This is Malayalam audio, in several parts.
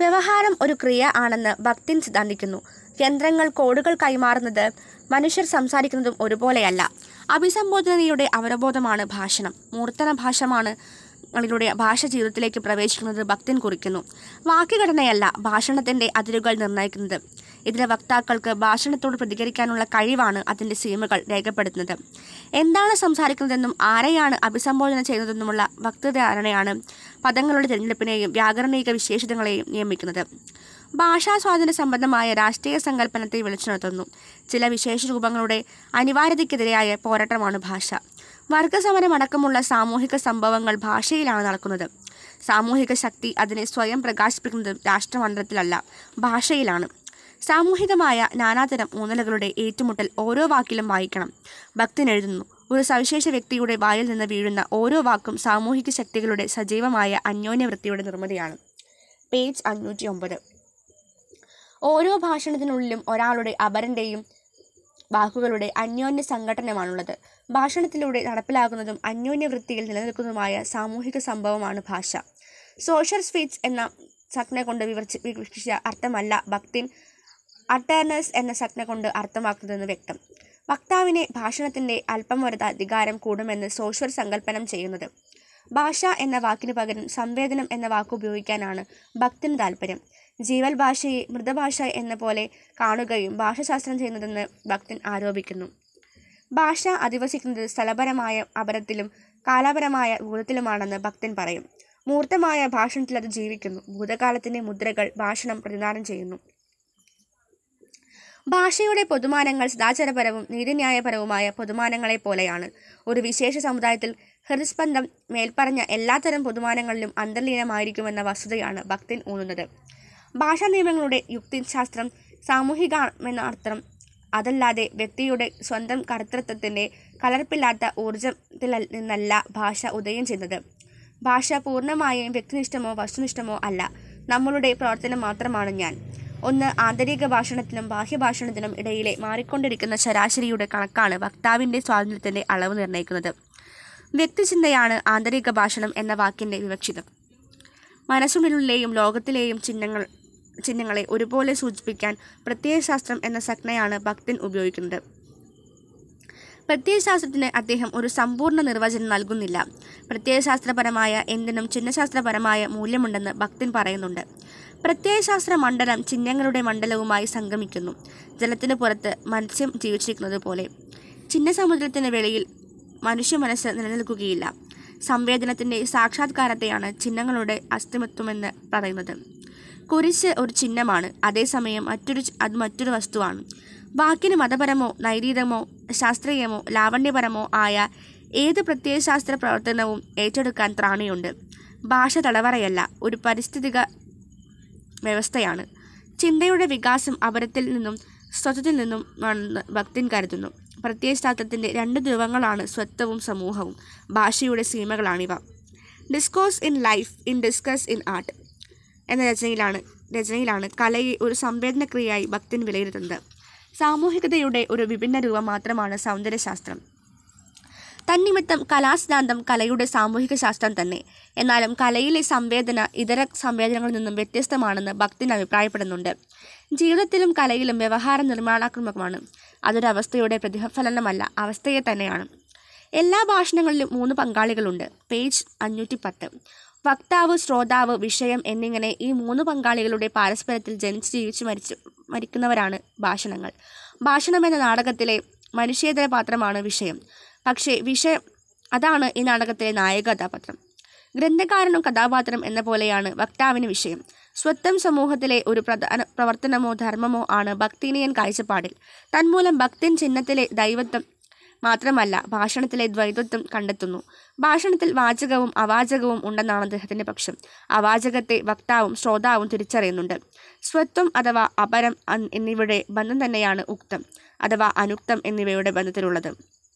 വ്യവഹാരം ഒരു ക്രിയ ആണെന്ന് ഭക്തിൻ സിദ്ധാന്തിക്കുന്നു യന്ത്രങ്ങൾ കോഡുകൾ കൈമാറുന്നത് മനുഷ്യർ സംസാരിക്കുന്നതും ഒരുപോലെയല്ല അഭിസംബോധനയുടെ അവബോധമാണ് ഭാഷണം മൂർത്തന ഭാഷമാണ് ങ്ങളിലൂടെ ഭാഷ ജീവിതത്തിലേക്ക് പ്രവേശിക്കുന്നത് ഭക്തിൻ കുറിക്കുന്നു വാക്യഘടനയല്ല ഭാഷണത്തിന്റെ അതിരുകൾ നിർണ്ണയിക്കുന്നത് ഇതിലെ വക്താക്കൾക്ക് ഭാഷണത്തോട് പ്രതികരിക്കാനുള്ള കഴിവാണ് അതിന്റെ സീമകൾ രേഖപ്പെടുത്തുന്നത് എന്താണ് സംസാരിക്കുന്നതെന്നും ആരെയാണ് അഭിസംബോധന ചെയ്യുന്നതെന്നുമുള്ള വക്തധാരണയാണ് പദങ്ങളുടെ തിരഞ്ഞെടുപ്പിനെയും വ്യാകരണീക വിശേഷതകളെയും നിയമിക്കുന്നത് ഭാഷാ സ്വാതന്ത്ര്യ സംബന്ധമായ രാഷ്ട്രീയ സങ്കല്പനത്തെ വിളിച്ചുണർത്തുന്നു ചില വിശേഷ രൂപങ്ങളുടെ അനിവാര്യതയ്ക്കെതിരായ പോരാട്ടമാണ് ഭാഷ വർഗസമരമടക്കമുള്ള സാമൂഹിക സംഭവങ്ങൾ ഭാഷയിലാണ് നടക്കുന്നത് സാമൂഹിക ശക്തി അതിനെ സ്വയം പ്രകാശിപ്പിക്കുന്നത് രാഷ്ട്രമണ്ഡലത്തിലല്ല ഭാഷയിലാണ് സാമൂഹികമായ നാനാതരം ഊന്നലുകളുടെ ഏറ്റുമുട്ടൽ ഓരോ വാക്കിലും വായിക്കണം ഭക്തൻ എഴുതുന്നു ഒരു സവിശേഷ വ്യക്തിയുടെ വായിൽ നിന്ന് വീഴുന്ന ഓരോ വാക്കും സാമൂഹിക ശക്തികളുടെ സജീവമായ അന്യോന്യവൃത്തിയുടെ നിർമ്മിതിയാണ് പേജ് അഞ്ഞൂറ്റി ഒമ്പത് ഓരോ ഭാഷണത്തിനുള്ളിലും ഒരാളുടെ അപരൻ്റെയും വാക്കുകളുടെ അന്യോന്യ സംഘടനമാണുള്ളത് ഭാഷണത്തിലൂടെ നടപ്പിലാകുന്നതും അന്യോന്യ വൃത്തിയിൽ നിലനിൽക്കുന്നതുമായ സാമൂഹിക സംഭവമാണ് ഭാഷ സോഷ്യൽ സ്പീച്ച് എന്ന സംജ്ഞ കൊണ്ട് വിവരിച്ച് വിവക്ഷിച്ച അർത്ഥമല്ല ഭക്തിൻ അട്ടേർനസ് എന്ന സംജ്ഞ കൊണ്ട് അർത്ഥമാക്കുന്നതെന്ന് വ്യക്തം വക്താവിനെ ഭാഷണത്തിൻ്റെ അല്പം വരത അധികാരം കൂടുമെന്ന് സോഷ്യൽ സങ്കല്പനം ചെയ്യുന്നത് ഭാഷ എന്ന വാക്കിന് പകരം സംവേദനം എന്ന വാക്ക് ഉപയോഗിക്കാനാണ് ഭക്തിന് താല്പര്യം ജീവൽ ഭാഷയെ മൃതഭാഷ എന്ന പോലെ കാണുകയും ഭാഷാശാസ്ത്രം ചെയ്യുന്നതെന്ന് ഭക്തൻ ആരോപിക്കുന്നു ഭാഷ അധിവസിക്കുന്നത് സ്ഥലപരമായ അപരത്തിലും കാലാപരമായ ഭൂതത്തിലുമാണെന്ന് ഭക്തൻ പറയും മൂർത്തമായ ഭാഷണത്തിൽ അത് ജീവിക്കുന്നു ഭൂതകാലത്തിൻ്റെ മുദ്രകൾ ഭാഷണം പ്രതിദാനം ചെയ്യുന്നു ഭാഷയുടെ പൊതുമാനങ്ങൾ സദാചാരപരവും നീതിന്യായപരവുമായ പൊതുമാനങ്ങളെ പോലെയാണ് ഒരു വിശേഷ സമുദായത്തിൽ ഹൃദസ്പന്ദം മേൽപ്പറഞ്ഞ എല്ലാത്തരം പൊതുമാനങ്ങളിലും അന്തർലീനമായിരിക്കുമെന്ന വസ്തുതയാണ് ഭക്തൻ ഊന്നുന്നത് ഭാഷാ നിയമങ്ങളുടെ യുക്തിശാസ്ത്രം സാമൂഹികമെന്ന അർത്ഥം അതല്ലാതെ വ്യക്തിയുടെ സ്വന്തം കർത്തൃത്വത്തിൻ്റെ കലർപ്പില്ലാത്ത ഊർജത്തിൽ നിന്നല്ല ഭാഷ ഉദയം ചെയ്യുന്നത് ഭാഷ പൂർണ്ണമായും വ്യക്തിനിഷ്ഠമോ വസ്തുനിഷ്ഠമോ അല്ല നമ്മളുടെ പ്രവർത്തനം മാത്രമാണ് ഞാൻ ഒന്ന് ആന്തരിക ഭാഷണത്തിനും ബാഹ്യഭാഷണത്തിനും ഇടയിലെ മാറിക്കൊണ്ടിരിക്കുന്ന ശരാശരിയുടെ കണക്കാണ് വക്താവിൻ്റെ സ്വാതന്ത്ര്യത്തിൻ്റെ അളവ് നിർണ്ണയിക്കുന്നത് വ്യക്തിചിന്തയാണ് ആന്തരിക ഭാഷണം എന്ന വാക്കിൻ്റെ വിവക്ഷിതം മനസ്സിനുള്ളിലെയും ലോകത്തിലെയും ചിഹ്നങ്ങൾ ചിഹ്നങ്ങളെ ഒരുപോലെ സൂചിപ്പിക്കാൻ പ്രത്യയശാസ്ത്രം എന്ന സംജ്ഞയാണ് ഭക്തൻ ഉപയോഗിക്കുന്നത് പ്രത്യയശാസ്ത്രത്തിന് അദ്ദേഹം ഒരു സമ്പൂർണ്ണ നിർവചനം നൽകുന്നില്ല പ്രത്യയശാസ്ത്രപരമായ എന്തിനും ചിഹ്നശാസ്ത്രപരമായ മൂല്യമുണ്ടെന്ന് ഭക്തൻ പറയുന്നുണ്ട് പ്രത്യയശാസ്ത്ര മണ്ഡലം ചിഹ്നങ്ങളുടെ മണ്ഡലവുമായി സംഗമിക്കുന്നു ജലത്തിന് പുറത്ത് മത്സ്യം ജീവിച്ചിരിക്കുന്നത് പോലെ ചിഹ്നസമുദ്രത്തിന് വെളിയിൽ മനുഷ്യ മനസ്സ് നിലനിൽക്കുകയില്ല സംവേദനത്തിൻ്റെ സാക്ഷാത്കാരത്തെയാണ് ചിഹ്നങ്ങളുടെ അസ്തിമത്വമെന്ന് പറയുന്നത് കുരിശ് ഒരു ചിഹ്നമാണ് അതേസമയം മറ്റൊരു ചി- അത് മറ്റൊരു വസ്തുവാണ് വാക്കിന് മതപരമോ നൈതികമോ ശാസ്ത്രീയമോ ലാവണ്യപരമോ ആയ ഏത് പ്രത്യയശാസ്ത്ര പ്രവർത്തനവും ഏറ്റെടുക്കാൻ ത്രാണിയുണ്ട് ഭാഷ തടവറയല്ല ഒരു പരിസ്ഥിതിക വ്യവസ്ഥയാണ് ചിന്തയുടെ വികാസം അപരത്തിൽ നിന്നും സ്വത്വത്തിൽ നിന്നും ആണെന്ന് ഭക്തൻ കരുതുന്നു പ്രത്യയശാസ്ത്രത്തിൻ്റെ രണ്ട് ധ്രുവങ്ങളാണ് സ്വത്വവും സമൂഹവും ഭാഷയുടെ സീമകളാണിവ discourse in life in discourse in art എന്ന രചനയിലാണ് രചനയിലാണ് കലയെ ഒരു സംവേദനക്രിയയായി ഭക്തൻ വിലയിരുത്തുന്നത് സാമൂഹികതയുടെ ഒരു വിഭിന്ന രൂപം മാത്രമാണ് സൗന്ദര്യശാസ്ത്രം തന്നിമിത്തം കലാസിദ്ധാന്തം കലയുടെ സാമൂഹിക ശാസ്ത്രം തന്നെ എന്നാലും കലയിലെ സംവേദന ഇതര സംവേദനങ്ങളിൽ നിന്നും വ്യത്യസ്തമാണെന്ന് ഭക്തൻ അഭിപ്രായപ്പെടുന്നുണ്ട് ജീവിതത്തിലും കലയിലും വ്യവഹാരം നിർമ്മാണാത്മകമാണ് അതൊരവസ്ഥയുടെ പ്രതിഫലനമല്ല അവസ്ഥയെ തന്നെയാണ് എല്ലാ ഭാഷണങ്ങളിലും മൂന്ന് പങ്കാളികളുണ്ട് പേജ് അഞ്ഞൂറ്റി പത്ത് വക്താവ് ശ്രോതാവ് വിഷയം എന്നിങ്ങനെ ഈ മൂന്ന് പങ്കാളികളുടെ പാരസ്പര്യത്തിൽ ജനിച്ച് ജീവിച്ച് മരിച്ചു മരിക്കുന്നവരാണ് ഭാഷണങ്ങൾ ഭാഷണം എന്ന നാടകത്തിലെ മനുഷ്യേതര പാത്രമാണ് വിഷയം പക്ഷേ വിഷയം അതാണ് ഈ നാടകത്തിലെ നായക കഥാപാത്രം ഗ്രന്ഥകാരനും കഥാപാത്രം എന്ന പോലെയാണ് വക്താവിന് വിഷയം സ്വത്വം സമൂഹത്തിലെ ഒരു പ്രധാന പ്രവർത്തനമോ ധർമ്മമോ ആണ് ഭക്തിനിയൻ കാഴ്ചപ്പാടിൽ തന്മൂലം ഭക്തിൻ ചിഹ്നത്തിലെ ദൈവത്വം മാത്രമല്ല ഭാഷണത്തിലെ ദ്വൈതത്വം കണ്ടെത്തുന്നു ഭാഷണത്തിൽ വാചകവും അവാചകവും ഉണ്ടെന്നാണ് അദ്ദേഹത്തിൻ്റെ പക്ഷം അവാചകത്തെ വക്താവും ശ്രോതാവും തിരിച്ചറിയുന്നുണ്ട് സ്വത്വം അഥവാ അപരം അൻ- എന്നിവയുടെ ബന്ധം തന്നെയാണ് ഉക്തം അഥവാ അനുക്തം എന്നിവയുടെ ബന്ധത്തിലുള്ളത്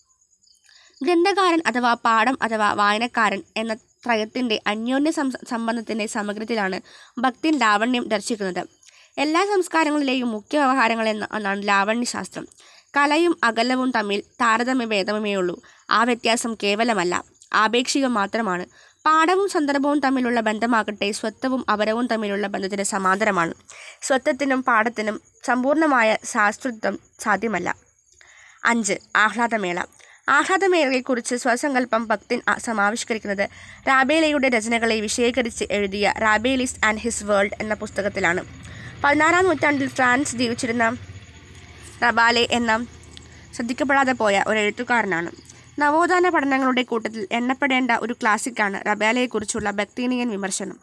ഗ്രന്ഥകാരൻ അഥവാ പാഠം അഥവാ വായനക്കാരൻ എന്ന ത്രയത്തിൻ്റെ അന്യോന്യ സം- സംബന്ധത്തിൻ്റെ സമഗ്രത്തിലാണ് ഭക്തിൻ ലാവണ്യം ദർശിക്കുന്നത് എല്ലാ സംസ്കാരങ്ങളിലെയും മുഖ്യ വ്യവഹാരങ്ങൾ എന്ന ഒന്നാണ് ലാവണ്യശാസ്ത്രം കലയും അകലവും തമ്മിൽ താരതമ്യ ഭേദമേ ഉള്ളൂ ആ വ്യത്യാസം കേവലമല്ല ആപേക്ഷികം മാത്രമാണ് പാഠവും സന്ദർഭവും തമ്മിലുള്ള ബന്ധമാകട്ടെ സ്വത്വവും അപരവും തമ്മിലുള്ള ബന്ധത്തിന് സമാന്തരമാണ് സ്വത്വത്തിനും പാഠത്തിനും സമ്പൂർണ്ണമായ ശാസ്ത്രത്വം സാധ്യമല്ല അഞ്ച് ആഹ്ലാദമേള ആഹ്ലാദമേളയെക്കുറിച്ച് സ്വസങ്കല്പം ഭക്തിൻ ആ- സമാവിഷ്കരിക്കുന്നത് റാബേലയുടെ രചനകളെ വിഷയീകരിച്ച് എഴുതിയ റാബേലിസ് ആൻഡ് ഹിസ് വേൾഡ് എന്ന പുസ്തകത്തിലാണ് പതിനാറാം നൂറ്റാണ്ടിൽ ഫ്രാൻസ് ജീവിച്ചിരുന്ന റബാലെ എന്ന ശ്രദ്ധിക്കപ്പെടാതെ പോയ ഒരു എഴുത്തുകാരനാണ് നവോത്ഥാന പഠനങ്ങളുടെ കൂട്ടത്തിൽ എണ്ണപ്പെടേണ്ട ഒരു ക്ലാസിക്കാണ് റബാലയെക്കുറിച്ചുള്ള ഭക്തീനിയൻ വിമർശനം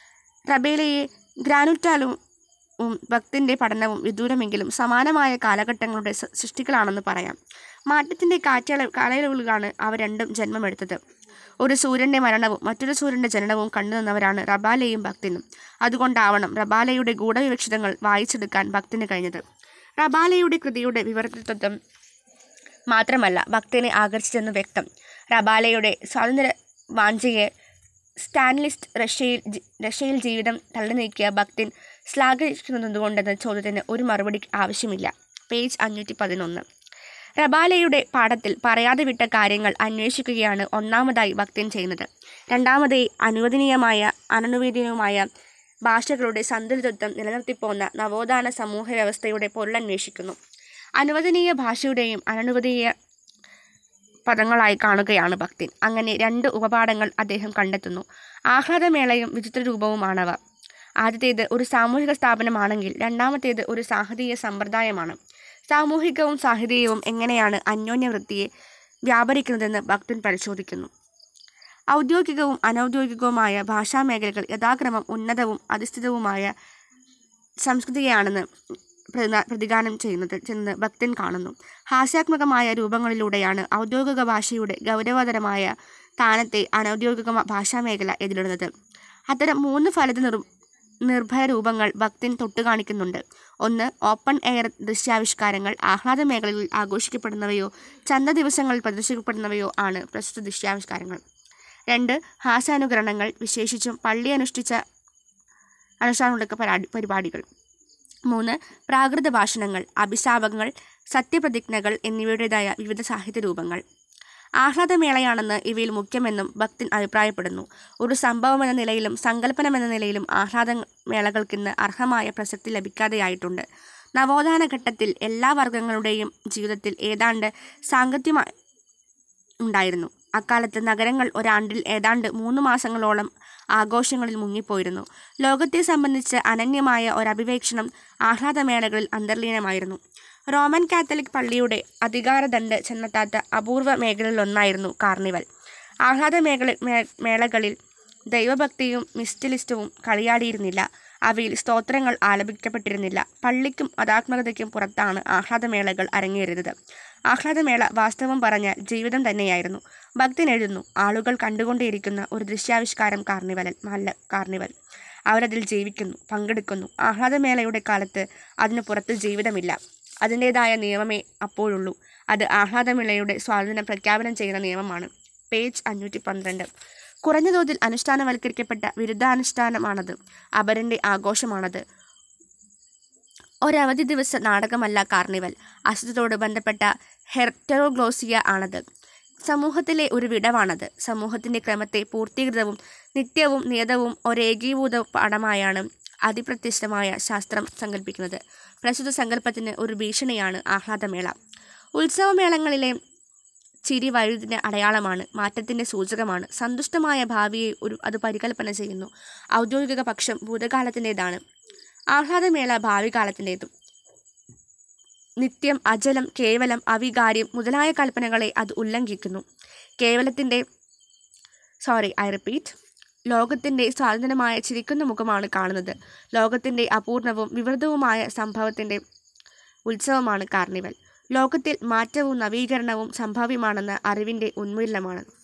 റബേലയെ ഗ്രാനുറ്റാലും ഉം ഭക്തിൻ്റെ പഠനവും വിദൂരമെങ്കിലും സമാനമായ കാലഘട്ടങ്ങളുടെ സ- സൃഷ്ടികളാണെന്ന് പറയാം മാറ്റത്തിൻ്റെ കാറ്റള കാലയളവുകളാണ് അവ രണ്ടും ജന്മമെടുത്തത് ഒരു സൂര്യൻ്റെ മരണവും മറ്റൊരു സൂര്യൻ്റെ ജനനവും കണ്ടുനിന്നവരാണ് റബാലയും ഭക്തിനും അതുകൊണ്ടാവണം റബാലയുടെ ഗൂഢവിവക്ഷിതങ്ങൾ വായിച്ചെടുക്കാൻ ഭക്തിന് കഴിഞ്ഞത് റബാലയുടെ കൃതിയുടെ വിവർത്തിത്വം മാത്രമല്ല ഭക്തനെ ആകർഷിച്ചെന്ന് വ്യക്തം റബാലയുടെ സ്വാതന്ത്ര്യ വാഞ്ചയെ സ്റ്റാൻലിസ്റ്റ് റഷ്യയിൽ ജി- റഷ്യയിൽ ജീവിതം തള്ളി നീക്കിയ ഭക്തിൻ ശ്ലാഘിക്കുന്നതുകൊണ്ടെന്ന ചോദ്യത്തിന് ഒരു മറുപടി ആവശ്യമില്ല പേജ് അഞ്ഞൂറ്റി പതിനൊന്ന് റബാലയുടെ പാഠത്തിൽ പറയാതെ വിട്ട കാര്യങ്ങൾ അന്വേഷിക്കുകയാണ് ഒന്നാമതായി ഭക്തൻ ചെയ്യുന്നത് രണ്ടാമതായി അനുവദനീയമായ അനനുവദനീയമായ ഭാഷകളുടെ സന്തുലിതത്വം നിലനിർത്തിപ്പോന്ന നവോത്ഥാന സമൂഹ വ്യവസ്ഥയുടെ പൊരുളന്വേഷിക്കുന്നു അനുവദനീയ ഭാഷയുടെയും അനനുവദനീയ പദങ്ങളായി കാണുകയാണ് ഭക്തൻ അങ്ങനെ രണ്ട് ഉപപാഠങ്ങൾ അദ്ദേഹം കണ്ടെത്തുന്നു ആഹ്ലാദമേളയും വിചിത്ര രൂപവുമാണവ ആദ്യത്തേത് ഒരു സാമൂഹിക സ്ഥാപനമാണെങ്കിൽ രണ്ടാമത്തേത് ഒരു സാഹചീയ സമ്പ്രദായമാണ് സാമൂഹികവും സാഹിത്യവും എങ്ങനെയാണ് അന്യോന്യവൃത്തിയെ വ്യാപരിക്കുന്നതെന്ന് ഭക്തൻ പരിശോധിക്കുന്നു ഔദ്യോഗികവും അനൗദ്യോഗികവുമായ ഭാഷാമേഖലകൾ യഥാക്രമം ഉന്നതവും അധിഷ്ഠിതവുമായ സംസ്കൃതിയാണെന്ന് പ്രതിന- പ്രതിഗാനം ചെയ്യുന്നത് ചെന്ന് ഭക്തൻ കാണുന്നു ഹാസ്യാത്മകമായ രൂപങ്ങളിലൂടെയാണ് ഔദ്യോഗിക ഭാഷയുടെ ഗൗരവതരമായ സ്ഥാനത്തെ അനൗദ്യോഗിക ഭാഷാമേഖല എതിരിടുന്നത് അത്തരം മൂന്ന് ഫലിത നിർ നിർഭയ രൂപങ്ങൾ ഭക്തൻ തൊട്ടുകാണിക്കുന്നുണ്ട് ഒന്ന് ഓപ്പൺ എയർ ദൃശ്യാവിഷ്കാരങ്ങൾ ആഹ്ലാദ മേഖലകളിൽ ആഘോഷിക്കപ്പെടുന്നവയോ ചന്ത ദിവസങ്ങളിൽ പ്രദർശിക്കപ്പെടുന്നവയോ ആണ് പ്രസ്തുത ദൃശ്യാവിഷ്കാരങ്ങൾ രണ്ട് ഹാസ്യാനുകരണങ്ങൾ വിശേഷിച്ചും പള്ളി അനുഷ്ഠിച്ച അനുഷ്ഠാനങ്ങളുടെ പരാടി പരിപാടികൾ മൂന്ന് പ്രാകൃത ഭാഷണങ്ങൾ അഭിശാപങ്ങൾ സത്യപ്രതിജ്ഞകൾ എന്നിവയുടേതായ വിവിധ സാഹിത്യ രൂപങ്ങൾ ആഹ്ലാദമേളയാണെന്ന് ഇവയിൽ മുഖ്യമെന്നും ഭക്തൻ അഭിപ്രായപ്പെടുന്നു ഒരു സംഭവമെന്ന നിലയിലും സങ്കല്പനമെന്ന നിലയിലും ആഹ്ലാദ മേളകൾക്കിന്ന് അർഹമായ പ്രസക്തി ലഭിക്കാതെയായിട്ടുണ്ട് നവോത്ഥാന ഘട്ടത്തിൽ എല്ലാ വർഗങ്ങളുടെയും ജീവിതത്തിൽ ഏതാണ്ട് സാങ്കത്യമായി ഉണ്ടായിരുന്നു അക്കാലത്ത് നഗരങ്ങൾ ഒരാണ്ടിൽ ഏതാണ്ട് മൂന്ന് മാസങ്ങളോളം ആഘോഷങ്ങളിൽ മുങ്ങിപ്പോയിരുന്നു ലോകത്തെ സംബന്ധിച്ച് അനന്യമായ ഒരഭിവേക്ഷണം ആഹ്ലാദമേളകളിൽ അന്തർലീനമായിരുന്നു റോമൻ കാത്തലിക് പള്ളിയുടെ അധികാരദണ്ഡ് ചെന്നെത്താത്ത അപൂർവ മേഖലകളിലൊന്നായിരുന്നു കാർണിവൽ ആഹ്ലാദ മേഖല മേ- മേളകളിൽ ദൈവഭക്തിയും മിസ്റ്റലിസ്റ്റവും കളിയാടിയിരുന്നില്ല അവയിൽ സ്തോത്രങ്ങൾ ആലപിക്കപ്പെട്ടിരുന്നില്ല പള്ളിക്കും അതാത്മകതയ്ക്കും പുറത്താണ് ആഹ്ലാദമേളകൾ അരങ്ങേറിയത് ആഹ്ലാദമേള വാസ്തവം പറഞ്ഞാൽ ജീവിതം തന്നെയായിരുന്നു ഭക്തൻ എഴുതുന്നു ആളുകൾ കണ്ടുകൊണ്ടേയിരിക്കുന്ന ഒരു ദൃശ്യാവിഷ്കാരം കാർണിവൽ നല്ല കാർണിവൽ അവരതിൽ ജീവിക്കുന്നു പങ്കെടുക്കുന്നു ആഹ്ലാദമേളയുടെ കാലത്ത് അതിനു പുറത്ത് ജീവിതമില്ല അതിൻ്റേതായ നിയമമേ അപ്പോഴുള്ളൂ അത് ആഹ്ലാദമേളയുടെ സ്വാതന്ത്ര്യം പ്രഖ്യാപനം ചെയ്യുന്ന നിയമമാണ് പേജ് അഞ്ഞൂറ്റി പന്ത്രണ്ട് കുറഞ്ഞ തോതിൽ അനുഷ്ഠാനവൽക്കരിക്കപ്പെട്ട വിരുദ്ധാനുഷ്ഠാനമാണത് അപരൻ്റെ ആഘോഷമാണത് ഒരവധി ദിവസ നാടകമല്ല കാർണിവൽ അസുഖത്തോട് ബന്ധപ്പെട്ട ഹെർറ്ററോഗ്ലോസിയ ആണത് സമൂഹത്തിലെ ഒരു വിടവാണത് സമൂഹത്തിൻ്റെ ക്രമത്തെ പൂർത്തീകൃതവും നിത്യവും നിയതവും ഒരേകീഭൂത പാഠമായാണ് അതിപ്രത്യക്ഷമായ ശാസ്ത്രം സങ്കല്പിക്കുന്നത് പ്രസ്തുത സങ്കല്പത്തിന് ഒരു ഭീഷണിയാണ് ആഹ്ലാദമേള ഉത്സവമേളങ്ങളിലെ ചിരി വൈദ്യുതിൻ്റെ അടയാളമാണ് മാറ്റത്തിൻ്റെ സൂചകമാണ് സന്തുഷ്ടമായ ഭാവിയെ ഒരു അത് പരികൽപ്പന ചെയ്യുന്നു ഔദ്യോഗിക പക്ഷം ഭൂതകാലത്തിൻ്റെതാണ് ആഹ്ലാദമേള ഭാവി കാലത്തിൻ്റെതും നിത്യം അജലം കേവലം അവികാര്യം മുതലായ കൽപ്പനകളെ അത് ഉല്ലംഘിക്കുന്നു കേവലത്തിൻ്റെ സോറി ഐ റിപ്പീറ്റ് ലോകത്തിൻ്റെ സ്വാതന്ത്ര്യമായ ചിരിക്കുന്ന മുഖമാണ് കാണുന്നത് ലോകത്തിൻ്റെ അപൂർണവും വിവൃതവുമായ സംഭവത്തിൻ്റെ ഉത്സവമാണ് കാർണിവൽ ലോകത്തിൽ മാറ്റവും നവീകരണവും സംഭാവ്യമാണെന്ന അറിവിൻ്റെ ഉന്മൂലനമാണ്